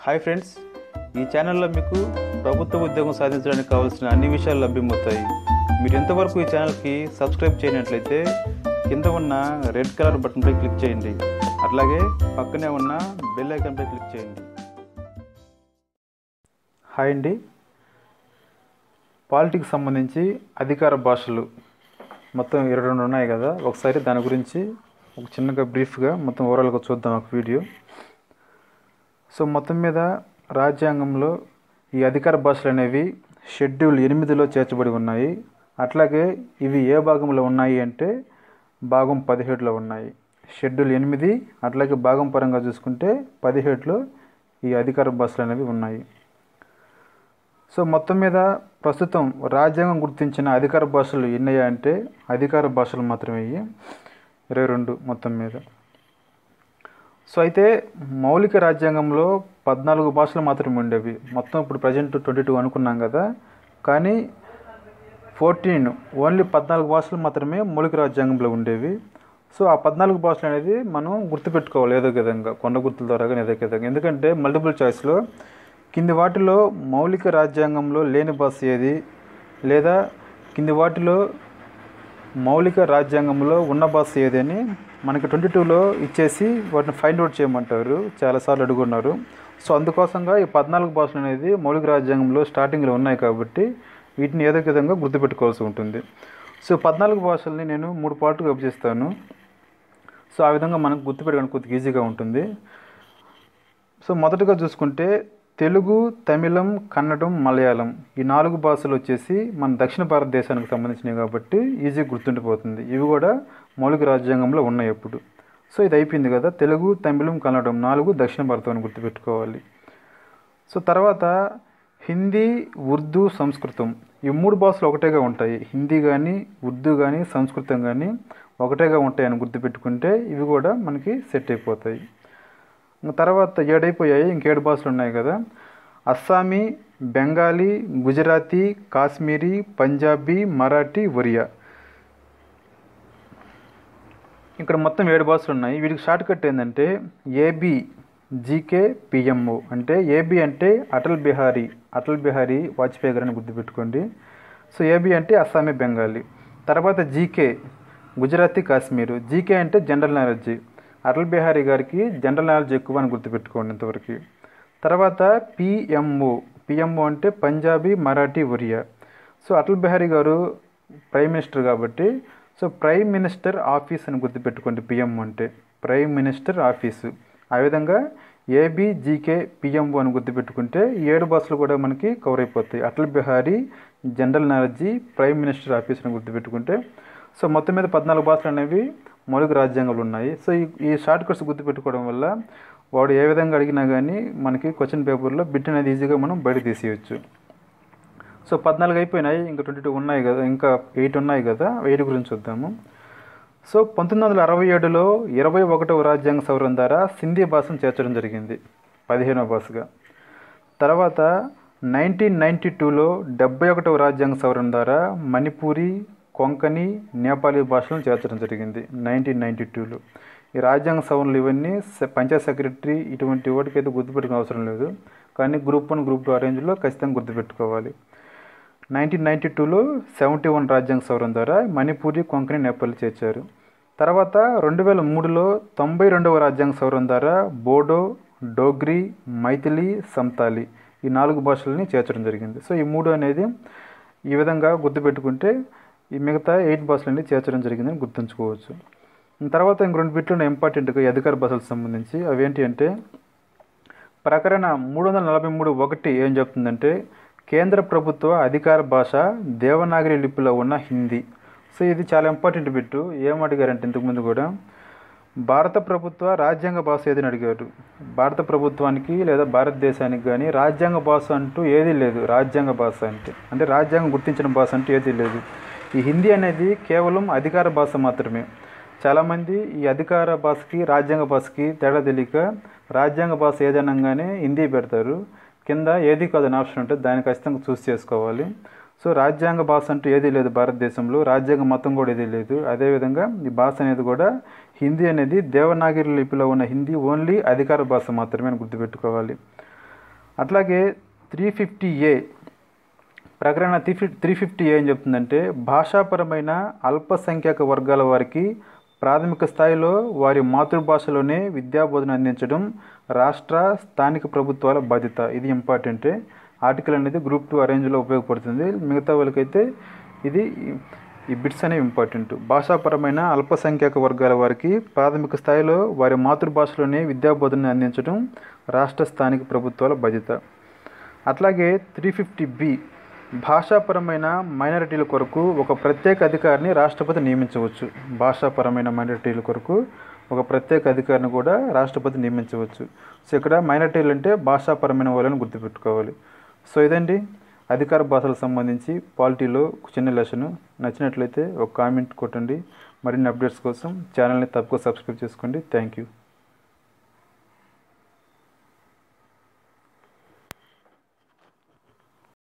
hi friends ఈ ఛానల్లో మీకు ప్రభుత్వ ఉద్యోగం సాధించడానికి కావాల్సిన అన్ని విషయాలు లభ్యమవుతాయి మీరు ఎంతవరకు ఈ ఛానల్కి సబ్స్క్రైబ్ చేయనట్లయితే కింద ఉన్న రెడ్ కలర్ బటన్పై క్లిక్ చేయండి అట్లాగే పక్కనే ఉన్న బెల్ ఐకాన్పై క్లిక్ చేయండి హాయ్ అండి పాలిటిక్స్ సంబంధించి అధికార భాషలు మొత్తం ఇరవై రెండు ఉన్నాయి కదా ఒకసారి దాని గురించి ఒక చిన్నగా బ్రీఫ్గా మొత్తం ఓవరాల్గా చూద్దాం ఒక వీడియో సో మొత్తం మీద రాజ్యాంగంలో ఈ అధికార భాషలు అనేవి షెడ్యూల్ ఎనిమిదిలో చేర్చబడి ఉన్నాయి అట్లాగే ఇవి ఏ భాగంలో ఉన్నాయి అంటే భాగం పదిహేడులో ఉన్నాయి షెడ్యూల్ ఎనిమిది అట్లాగే భాగం పరంగా చూసుకుంటే పదిహేడులో ఈ అధికార భాషలు అనేవి ఉన్నాయి సో మొత్తం మీద ప్రస్తుతం రాజ్యాంగం గుర్తించిన అధికార భాషలు ఎన్నయ్యా అంటే అధికార భాషలు మాత్రమే ఇవి ఇరవై రెండు మొత్తం మీద సో అయితే మౌలిక రాజ్యాంగంలో పద్నాలుగు భాషలు మాత్రమే ఉండేవి మొత్తం ఇప్పుడు ప్రజెంట్ ట్వంటీ టూ అనుకున్నాం కదా కానీ ఫోర్టీన్ ఓన్లీ పద్నాలుగు భాషలు మాత్రమే మౌలిక రాజ్యాంగంలో ఉండేవి సో ఆ పద్నాలుగు భాషలు అనేది మనం గుర్తుపెట్టుకోవాలి ఏదో విధంగా కొండ గుర్తుల ద్వారా కానీ ఏదో విధంగా ఎందుకంటే మల్టిపుల్ చాయిస్లో కింది వాటిలో మౌలిక రాజ్యాంగంలో లేని భాష ఏది లేదా కింది వాటిలో మౌలిక రాజ్యాంగంలో ఉన్న భాష ఏది అని మనకి ట్వంటీ టూలో ఇచ్చేసి వాటిని ఫైండ్ అవుట్ చేయమంటారు చాలాసార్లు అడుగున్నారు సో అందుకోసంగా ఈ పద్నాలుగు భాషలు అనేది మౌలిక రాజ్యాంగంలో స్టార్టింగ్లో ఉన్నాయి కాబట్టి వీటిని ఏదో ఒక విధంగా గుర్తుపెట్టుకోవాల్సి ఉంటుంది సో పద్నాలుగు భాషల్ని నేను మూడు పార్టుగా విభజిస్తాను సో ఆ విధంగా మనకు గుర్తుపెట్టడానికి కొద్దిగా ఈజీగా ఉంటుంది సో మొదటగా చూసుకుంటే తెలుగు తమిళం కన్నడం మలయాళం ఈ నాలుగు భాషలు వచ్చేసి మన దక్షిణ భారతదేశానికి సంబంధించినవి కాబట్టి ఈజీ గుర్తుండిపోతుంది ఇవి కూడా మౌలిక రాజ్యాంగంలో ఉన్నాయి ఎప్పుడు సో ఇది అయిపోయింది కదా తెలుగు తమిళం కన్నడం నాలుగు దక్షిణ భారతం గుర్తుపెట్టుకోవాలి సో తర్వాత హిందీ ఉర్దూ సంస్కృతం ఈ మూడు భాషలు ఒకటేగా ఉంటాయి హిందీ కానీ ఉర్దూ కానీ సంస్కృతం కానీ ఒకటేగా ఉంటాయని గుర్తుపెట్టుకుంటే ఇవి కూడా మనకి సెట్ అయిపోతాయి ఇంకా తర్వాత ఏడైపోయాయి ఇంకేడు భాషలు ఉన్నాయి కదా అస్సామీ బెంగాలీ గుజరాతీ కాశ్మీరీ పంజాబీ మరాఠీ ఒరియా ఇక్కడ మొత్తం ఏడు భాషలు ఉన్నాయి వీటికి షార్ట్ కట్ ఏంటంటే ఏబి జీకే పిఎంఓ అంటే ఏబి అంటే అటల్ బిహారీ అటల్ బిహారీ వాజ్పేయి గారిని గుర్తుపెట్టుకోండి సో ఏబి అంటే అస్సామీ బెంగాలీ తర్వాత జీకే గుజరాతీ కాశ్మీరు జీకే అంటే జనరల్ నాలెడ్జీ అటల్ బిహారీ గారికి జనరల్ నాలెడ్జ్ ఎక్కువ అని గుర్తుపెట్టుకోండి ఇంతవరకు తర్వాత పిఎంఓ పిఎంఓ అంటే పంజాబీ మరాఠీ ఒరియా సో అటల్ బిహారీ గారు ప్రైమ్ మినిస్టర్ కాబట్టి సో ప్రైమ్ మినిస్టర్ ఆఫీస్ అని గుర్తుపెట్టుకోండి పిఎం అంటే ప్రైమ్ మినిస్టర్ ఆఫీసు ఆ విధంగా ఏబి జీకే పిఎంఓ అని గుర్తుపెట్టుకుంటే ఈ ఏడు భాషలు కూడా మనకి కవర్ అయిపోతాయి Atal Bihari general knowledge prime minister office అని గుర్తుపెట్టుకుంటే సో మొత్తం మీద పద్నాలుగు భాషలు అనేవి మౌలిక రాజ్యాంగాలు ఉన్నాయి సో ఈ ఈ షార్ట్ కట్స్ గుర్తుపెట్టుకోవడం వల్ల వాడు ఏ విధంగా అడిగినా కానీ మనకి క్వశ్చన్ పేపర్లో బిట్ అనేది ఈజీగా మనం బయట తీసేయచ్చు సో పద్నాలుగు అయిపోయినాయి ఇంకా ట్వంటీ టూ ఉన్నాయి కదా ఇంకా ఎయిట్ ఉన్నాయి కదా ఎయిట్ గురించి చూద్దాము సో పంతొమ్మిది వందల అరవై ఏడులో ఇరవై ఒకటవ రాజ్యాంగ సవరణ ద్వారా సింధీ భాషను చేర్చడం జరిగింది పదిహేనవ భాషగా తర్వాత నైన్టీన్ నైంటీ టూలో డెబ్బై ఒకటవ రాజ్యాంగ సవరణ ద్వారా మణిపూరి కొంకణి నేపాలీ భాషలను చేర్చడం జరిగింది నైన్టీన్ నైంటీ టూలో ఈ రాజ్యాంగ సవరణలు ఇవన్నీ పంచాయత్ సెక్రటరీ ఇటువంటి వాటికైతే గుర్తుపెట్టుకునే అవసరం లేదు కానీ గ్రూప్ వన్ గ్రూప్ టూ ఆ రేంజ్లో ఖచ్చితంగా గుర్తుపెట్టుకోవాలి నైన్టీన్ నైంటీ టూలో సెవెంటీ వన్ రాజ్యాంగ సవరణ ద్వారా మణిపూరి కొంకణి నేపాల్ చేర్చారు తర్వాత రెండు వేల మూడులో తొంభై రెండవ రాజ్యాంగ సవరణ ద్వారా బోడో డోగ్రీ మైథిలి సంతాలి ఈ నాలుగు భాషలని చేర్చడం జరిగింది సో ఈ మూడు అనేది ఈ విధంగా గుర్తుపెట్టుకుంటే ఈ మిగతా ఎయిట్ భాషలన్నీ చేర్చడం జరిగిందని గుర్తుంచుకోవచ్చు తర్వాత ఇంక రెండు బిట్లు ఇంపార్టెంట్గా ఈ అధికార భాషలకు సంబంధించి అవేంటి అంటే ప్రకరణ మూడు వందల నలభై మూడు ఒకటి ఏం చెప్తుందంటే కేంద్ర ప్రభుత్వ అధికార భాష దేవనాగరి లిపిలో ఉన్న హిందీ సో ఇది చాలా ఇంపార్టెంట్ బిట్టు ఏం అడిగారంటే ఇంతకుముందు కూడా భారత ప్రభుత్వ రాజ్యాంగ భాష ఏదని అడిగారు భారత ప్రభుత్వానికి లేదా భారతదేశానికి కానీ రాజ్యాంగ భాష అంటూ ఏదీ లేదు రాజ్యాంగ భాష అంటే అంటే రాజ్యాంగం గుర్తించిన భాష అంటూ ఏదీ లేదు ఈ హిందీ అనేది కేవలం అధికార భాష మాత్రమే చాలామంది ఈ అధికార భాషకి రాజ్యాంగ భాషకి తేడా తెలియక రాజ్యాంగ భాష ఏదనగానే హిందీ పెడతారు కింద ఏది కాదని ఆప్షన్ ఉంటుంది దాన్ని ఖచ్చితంగా చూస్ చేసుకోవాలి సో రాజ్యాంగ భాష అంటూ ఏదీ లేదు భారతదేశంలో రాజ్యాంగ మతం కూడా ఏదీ లేదు అదేవిధంగా ఈ భాష అనేది కూడా హిందీ అనేది దేవనాగరి లిపిలో ఉన్న హిందీ ఓన్లీ అధికార భాష మాత్రమే అని గుర్తుపెట్టుకోవాలి అట్లాగే త్రీ ఫిఫ్టీ ఏ ప్రకరణ three fif three fifty A ఏం చెప్తుందంటే భాషాపరమైన అల్పసంఖ్యాక వర్గాల వారికి ప్రాథమిక స్థాయిలో వారి మాతృభాషలోనే విద్యాబోధన అందించడం రాష్ట్ర స్థానిక ప్రభుత్వాల బాధ్యత ఇది ఇంపార్టెంటే ఆర్టికల్ అనేది గ్రూప్ టూ అరేంజ్లో ఉపయోగపడుతుంది మిగతా వాళ్ళకైతే ఇది ఈ బిట్స్ అనేవి ఇంపార్టెంట్ భాషాపరమైన అల్పసంఖ్యాక వర్గాల వారికి ప్రాథమిక స్థాయిలో వారి మాతృభాషలోనే విద్యాబోధన అందించడం రాష్ట్ర స్థానిక ప్రభుత్వాల బాధ్యత అట్లాగే త్రీ ఫిఫ్టీ బి భాషాపరమైన మైనారిటీల కొరకు ఒక ప్రత్యేక అధికారిని రాష్ట్రపతి నియమించవచ్చు భాషాపరమైన మైనారిటీల కొరకు ఒక ప్రత్యేక అధికారిని కూడా రాష్ట్రపతి నియమించవచ్చు సో ఇక్కడ మైనారిటీలు అంటే భాషాపరమైన వాళ్ళని గుర్తుపెట్టుకోవాలి సో ఇదండి అధికార భాషలకు సంబంధించి పాలిటీలో చిన్న లెసను నచ్చినట్లయితే ఒక కామెంట్ కొట్టండి మరిన్ని అప్డేట్స్ కోసం ఛానల్ని తప్పకుండా సబ్స్క్రైబ్ చేసుకోండి థ్యాంక్ యూ